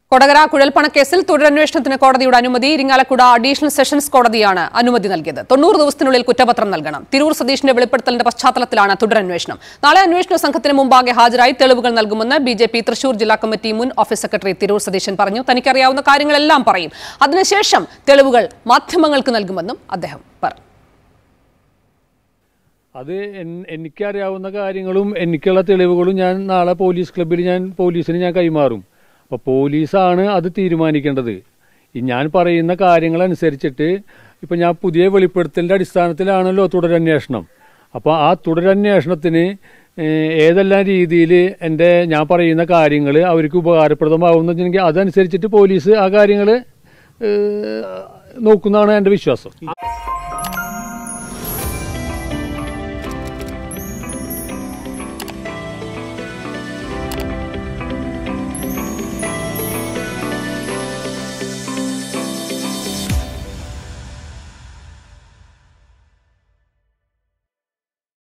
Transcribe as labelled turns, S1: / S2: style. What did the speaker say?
S1: കൊടകര കുഴൽപ്പണക്കേസിൽ തുടരന്വേഷണത്തിന് കോടതിയുടെ അനുമതി Irinjalakuda additional sessions കോടതിയാണ് അനുമതി നൽകിയത് തൊണ്ണൂറ് ദിവസത്തിനുള്ളിൽ കുറ്റപത്രം നൽകണം തിരൂർ സതീഷിന്റെ വെളിപ്പെടുത്തലിന്റെ പശ്ചാത്തലത്തിലാണ് തുടരന്വേഷണം നാളെ അന്വേഷണ സംഘത്തിന് മുമ്പാകെ ഹാജരായി തെളിവുകൾ നൽകുമെന്ന് ബി ജെ പി തൃശൂർ ജില്ലാ കമ്മിറ്റി മുൻ ഓഫീസ് സെക്രട്ടറി തിരൂർ സതീശൻ പറഞ്ഞു തനിക്കറിയാവുന്ന കാര്യങ്ങളെല്ലാം പറയും അതിനുശേഷം തെളിവുകൾ മാധ്യമങ്ങൾക്ക് നൽകുമെന്നും അദ്ദേഹം പറഞ്ഞു
S2: അത് എൻ- എനിക്കറിയാവുന്ന കാര്യങ്ങളും എനിക്കുള്ള തെളിവുകളും ഞാൻ നാളെ പോലീസ് ക്ലബ്ബിൽ ഞാൻ പോലീസിന് ഞാൻ കൈമാറും അപ്പോൾ പോലീസാണ് അത് തീരുമാനിക്കേണ്ടത് ഈ ഞാൻ പറയുന്ന കാര്യങ്ങളനുസരിച്ചിട്ട് ഇപ്പം ഞാൻ പുതിയ വെളിപ്പെടുത്തലിൻ്റെ അടിസ്ഥാനത്തിലാണല്ലോ തുടരന്വേഷണം അപ്പോൾ ആ തുടരന്വേഷണത്തിന് ഏഹ്, ഏതെല്ലാം രീതിയിൽ എൻ്റെ ഞാൻ പറയുന്ന കാര്യങ്ങൾ അവർക്ക് ഉപകാരപ്രദമാകുന്നെങ്കിൽ അതനുസരിച്ചിട്ട് പോലീസ് ആ കാര്യങ്ങൾ നോക്കുന്നതാണ് എൻ്റെ വിശ്വാസം